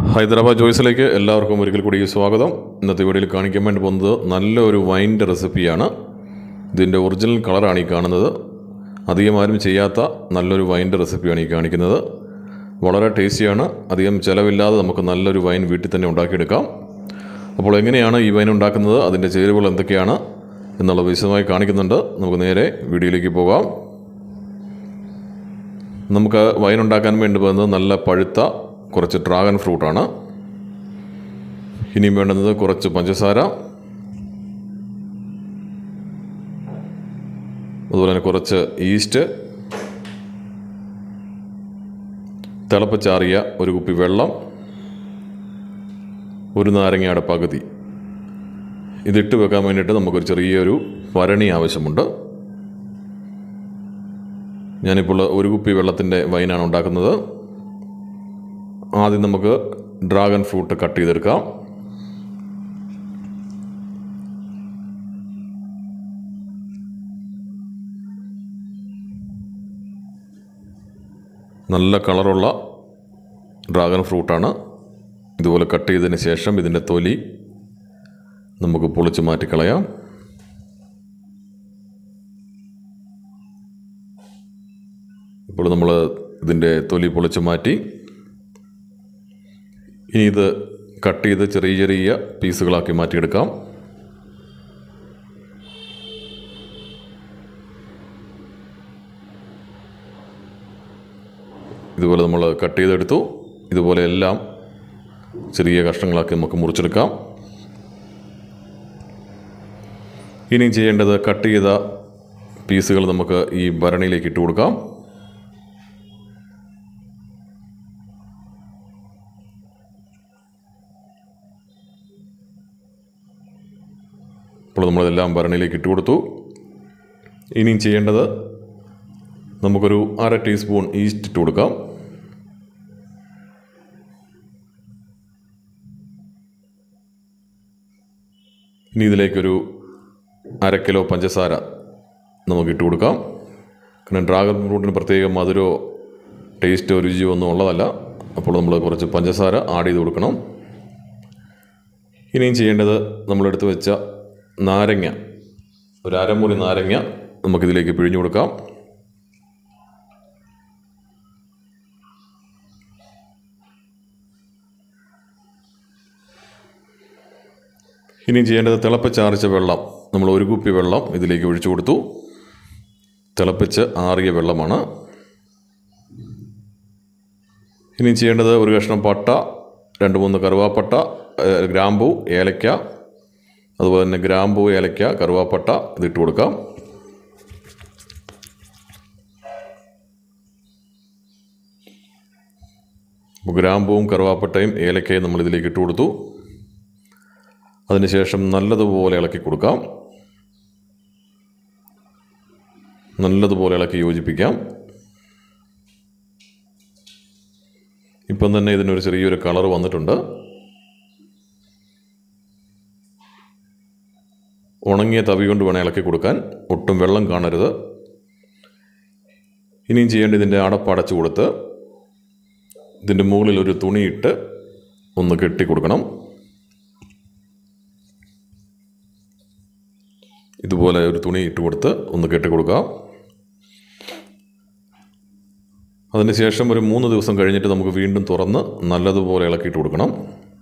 ഹൈദരാബാദ് ജോയ്സിലേക്ക് എല്ലാവർക്കും ഒരിക്കൽ കൂടി സ്വാഗതം ഇന്നത്തെ വീഡിയോയിൽ കാണിക്കാൻ വേണ്ടി പോകുന്നത് നല്ലൊരു വൈൻ്റെ റെസിപ്പിയാണ് ഇതിൻ്റെ ഒറിജിനൽ കളറാണ് ഈ കാണുന്നത് അധികം ആരും ചെയ്യാത്ത നല്ലൊരു വൈൻ്റെ റെസിപ്പിയാണ് ഈ കാണിക്കുന്നത് വളരെ ടേസ്റ്റിയാണ് അധികം ചിലവില്ലാതെ നമുക്ക് നല്ലൊരു വൈൻ വീട്ടിൽ തന്നെ ഉണ്ടാക്കിയെടുക്കാം അപ്പോൾ എങ്ങനെയാണ് ഈ വൈൻ ഉണ്ടാക്കുന്നത് അതിൻ്റെ ചേരുവകൾ എന്തൊക്കെയാണ് എന്നുള്ള വിശദമായി കാണിക്കുന്നുണ്ട് നമുക്ക് നേരെ വീഡിയോയിലേക്ക് പോകാം നമുക്ക് വൈൻ ഉണ്ടാക്കാൻ വേണ്ടി പോകുന്നത് നല്ല പഴുത്ത കുറച്ച് ഡ്രാഗൺ ഫ്രൂട്ടാണ് ഇനിയും വേണ്ടുന്നത് കുറച്ച് പഞ്ചസാര അതുപോലെ തന്നെ കുറച്ച് ഈസ്റ്റ് തിളപ്പിച്ചാറിയ ഒരു കുപ്പി വെള്ളം ഒരു നാരങ്ങയുടെ പകുതി ഇതിട്ട് വെക്കാൻ വേണ്ടിയിട്ട് നമുക്കൊരു ചെറിയൊരു ഭരണി ആവശ്യമുണ്ട് ഞാനിപ്പോൾ ഒരു കുപ്പി വെള്ളത്തിൻ്റെ വൈനാണ് ഉണ്ടാക്കുന്നത് ആദ്യം നമുക്ക് ഡ്രാഗൺ ഫ്രൂട്ട് കട്ട് ചെയ്തെടുക്കാം നല്ല കളറുള്ള ഡ്രാഗൺ ഫ്രൂട്ടാണ് ഇതുപോലെ കട്ട് ചെയ്തതിന് ശേഷം ഇതിൻ്റെ തൊലി നമുക്ക് പൊളിച്ച് മാറ്റിക്കളയാം ഇപ്പോൾ നമ്മൾ ഇതിൻ്റെ തൊലി പൊളിച്ച് മാറ്റി ഇനി ഇത് കട്ട് ചെയ്ത് ചെറിയ ചെറിയ പീസുകളാക്കി മാറ്റിയെടുക്കാം ഇതുപോലെ നമ്മൾ കട്ട് ചെയ്തെടുത്തു ഇതുപോലെ എല്ലാം ചെറിയ കഷ്ണങ്ങളാക്കി നമുക്ക് മുറിച്ചെടുക്കാം ഇനി ചെയ്യേണ്ടത് കട്ട് ചെയ്ത പീസുകൾ നമുക്ക് ഈ ഭരണിയിലേക്ക് ഇട്ട് കൊടുക്കാം ഇപ്പോൾ നമ്മളതെല്ലാം ഭരണിയിലേക്ക് ഇട്ട് കൊടുത്തു ഇനിയും ചെയ്യേണ്ടത് നമുക്കൊരു അര ടീസ്പൂൺ ഈസ്റ്റ് ഇട്ട് കൊടുക്കാം ഇനി ഇതിലേക്കൊരു അര കിലോ പഞ്ചസാര നമുക്ക് ഇട്ട് കൊടുക്കാം കാരണം ഡ്രാഗൺ ഫ്രൂട്ടിന് പ്രത്യേക മധുരമോ ടേസ്റ്റോ രുചിയോ ഒന്നും ഉള്ളതല്ല അപ്പോൾ നമ്മൾ കുറച്ച് പഞ്ചസാര ആഡ് ചെയ്ത് കൊടുക്കണം ഇനിയും ചെയ്യേണ്ടത് നമ്മളെടുത്ത് വെച്ച നാരങ്ങ ഒരു അരമുറി നാരങ്ങ നമുക്കിതിലേക്ക് പിഴിഞ്ഞു കൊടുക്കാം ഇനി ചെയ്യേണ്ടത് തിളപ്പിച്ചാറിച്ച വെള്ളം നമ്മൾ ഒരു കുപ്പി വെള്ളം ഇതിലേക്ക് ഒഴിച്ചു കൊടുത്തു തിളപ്പിച്ച് ആറിയ വെള്ളമാണ് ഇനി ചെയ്യേണ്ടത് ഒരു കഷ്ണം പട്ട രണ്ട് മൂന്ന് കറുവാപ്പട്ട ഏഹ്, ഗ്രാമ്പൂ ഏലക്ക അതുപോലെ തന്നെ ഗ്രാമ്പൂ ഏലക്ക കറുവാപ്പട്ട ഇതിട്ട് കൊടുക്കാം അപ്പോൾ ഗ്രാമ്പൂവും കറുവാപ്പട്ടയും ഏലക്കയും നമ്മൾ ഇതിലേക്ക് ഇട്ട് കൊടുത്തു അതിനുശേഷം നല്ലതുപോലെ ഇളക്കി കൊടുക്കാം നല്ലതുപോലെ ഇളക്കി യോജിപ്പിക്കാം ഇപ്പം തന്നെ ഇതിനൊരു ചെറിയൊരു കളർ വന്നിട്ടുണ്ട് ഉണങ്ങിയ തവി കൊണ്ട് വേണം ഇളക്കി കൊടുക്കാൻ ഒട്ടും വെള്ളം കാണരുത് ഇനിയും ചെയ്യേണ്ട ഇതിൻ്റെ അടപ്പടച്ചു കൊടുത്ത് ഇതിൻ്റെ മുകളിൽ ഒരു തുണിയിട്ട് ഒന്ന് കെട്ടി കൊടുക്കണം ഇതുപോലെ ഒരു തുണി ഇട്ട് കൊടുത്ത് ഒന്ന് കെട്ടി കൊടുക്കാം അതിനുശേഷം ഒരു മൂന്ന് ദിവസം കഴിഞ്ഞിട്ട് നമുക്ക് വീണ്ടും തുറന്ന് നല്ലതുപോലെ ഇളക്കിയിട്ട് കൊടുക്കണം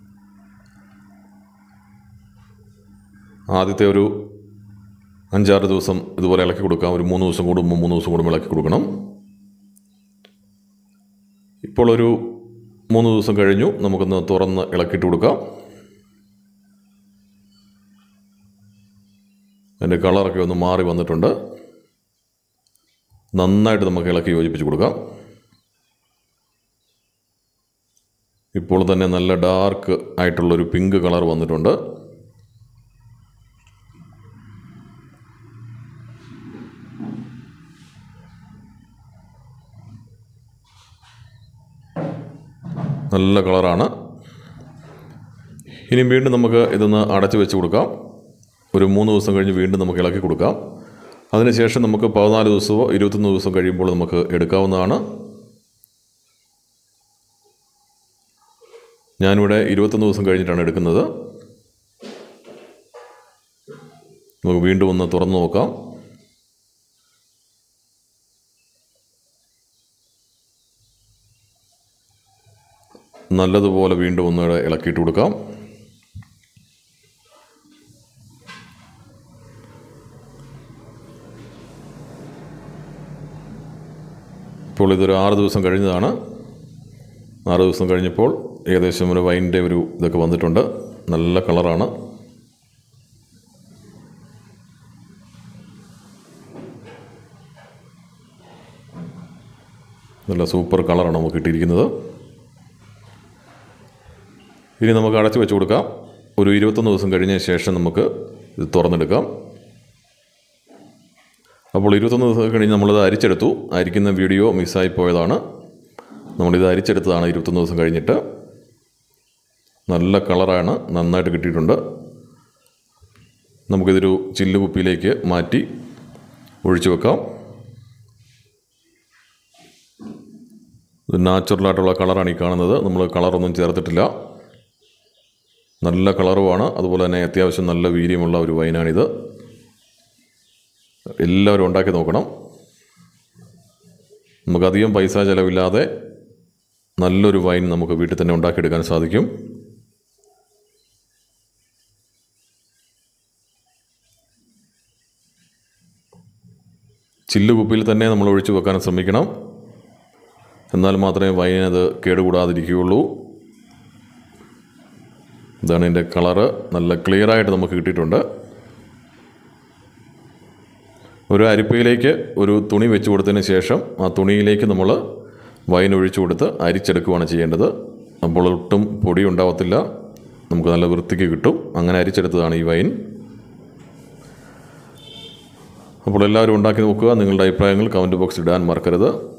ആദ്യത്തെ ഒരു അഞ്ചാറ് ദിവസം ഇതുപോലെ ഇളക്കി കൊടുക്കാം ഒരു മൂന്ന് ദിവസം കൂടുമ്പോൾ മൂന്ന് ദിവസം കൂടുമ്പോൾ ഇളക്കി കൊടുക്കണം ഇപ്പോൾ ഒരു മൂന്ന് ദിവസം കഴിഞ്ഞു നമുക്കൊന്ന് തുറന്ന് ഇളക്കിയിട്ട് കൊടുക്കാം അതിൻ്റെ കളറൊക്കെ ഒന്ന് മാറി വന്നിട്ടുണ്ട് നന്നായിട്ട് നമുക്ക് ഇളക്കി യോജിപ്പിച്ച് കൊടുക്കാം ഇപ്പോൾ തന്നെ നല്ല ഡാർക്ക് ആയിട്ടുള്ളൊരു പിങ്ക് കളർ വന്നിട്ടുണ്ട് നല്ല കളറാണ് ഇനി വീണ്ടും നമുക്ക് ഇതൊന്ന് അടച്ചു വെച്ച് കൊടുക്കാം ഒരു മൂന്ന് ദിവസം കഴിഞ്ഞ് വീണ്ടും നമുക്ക് ഇളക്കി കൊടുക്കാം അതിനുശേഷം നമുക്ക് പതിനാല് ദിവസമോ ഇരുപത്തൊന്ന് ദിവസം കഴിയുമ്പോൾ നമുക്ക് എടുക്കാവുന്നതാണ് ഞാനിവിടെ ഇരുപത്തൊന്ന് ദിവസം കഴിഞ്ഞിട്ടാണ് എടുക്കുന്നത് നമുക്ക് വീണ്ടും ഒന്ന് തുറന്നു നോക്കാം നല്ലതുപോലെ വീണ്ടും ഒന്നുകൂടെ ഇളക്കിയിട്ട് കൊടുക്കാം ഇപ്പോൾ ഇതൊരു ആറ് ദിവസം കഴിഞ്ഞതാണ് ആറ് ദിവസം കഴിഞ്ഞപ്പോൾ ഏകദേശം ഒരു വൈൻ്റെ ഒരു ഇതൊക്കെ വന്നിട്ടുണ്ട് നല്ല കളറാണ് നല്ല സൂപ്പർ കളറാണ് നമുക്ക് കിട്ടിയിരിക്കുന്നത് ഇനി നമുക്ക് അടച്ചു വെച്ച് കൊടുക്കാം ഒരു ഇരുപത്തൊന്ന് ദിവസം കഴിഞ്ഞ ശേഷം നമുക്ക് ഇത് തുറന്നെടുക്കാം അപ്പോൾ ഇരുപത്തൊന്ന് ദിവസം കഴിഞ്ഞ് നമ്മളിത് അരിച്ചെടുത്തു അരിക്കുന്ന വീഡിയോ മിസ്സായി പോയതാണ് നമ്മളിത് അരിച്ചെടുത്തതാണ് ഇരുപത്തൊന്ന് ദിവസം കഴിഞ്ഞിട്ട് നല്ല കളറാണ് നന്നായിട്ട് കിട്ടിയിട്ടുണ്ട് നമുക്കിതൊരു ചില്ല് കുപ്പിയിലേക്ക് മാറ്റി ഒഴിച്ചു വെക്കാം ഇത് നാച്ചുറലായിട്ടുള്ള കളറാണ് ഈ കാണുന്നത് നമ്മൾ കളറൊന്നും ചേർത്തിട്ടില്ല നല്ല കളറുമാണ് അതുപോലെ തന്നെ അത്യാവശ്യം നല്ല വീര്യമുള്ള ഒരു വൈനാണിത് എല്ലാവരും ഉണ്ടാക്കി നോക്കണം നമുക്കധികം പൈസ ചിലവില്ലാതെ നല്ലൊരു വൈൻ നമുക്ക് വീട്ടിൽ തന്നെ ഉണ്ടാക്കിയെടുക്കാൻ സാധിക്കും ചില്ല് കുപ്പിയിൽ തന്നെ നമ്മൾ ഒഴിച്ചു വെക്കാൻ ശ്രമിക്കണം എന്നാൽ മാത്രമേ വൈൻ അത് കേടുകൂടാതിരിക്കുകയുള്ളൂ ഇതാണ് ഇതിൻ്റെ കളറ് നല്ല ക്ലിയറായിട്ട് നമുക്ക് കിട്ടിയിട്ടുണ്ട് ഒരു അരിപ്പയിലേക്ക് ഒരു തുണി വെച്ച് കൊടുത്തതിന് ശേഷം ആ തുണിയിലേക്ക് നമ്മൾ വൈൻ ഒഴിച്ചു കൊടുത്ത് അരിച്ചെടുക്കുകയാണ് ചെയ്യേണ്ടത് അപ്പോൾ ഒട്ടും പൊടി ഉണ്ടാവത്തില്ല നമുക്ക് നല്ല വൃത്തിക്ക് കിട്ടും അങ്ങനെ അരിച്ചെടുത്തതാണ് ഈ വൈൻ അപ്പോൾ എല്ലാവരും ഉണ്ടാക്കി നോക്കുക നിങ്ങളുടെ അഭിപ്രായങ്ങൾ കമൻറ്റ് ബോക്സിൽ ഇടാൻ മറക്കരുത്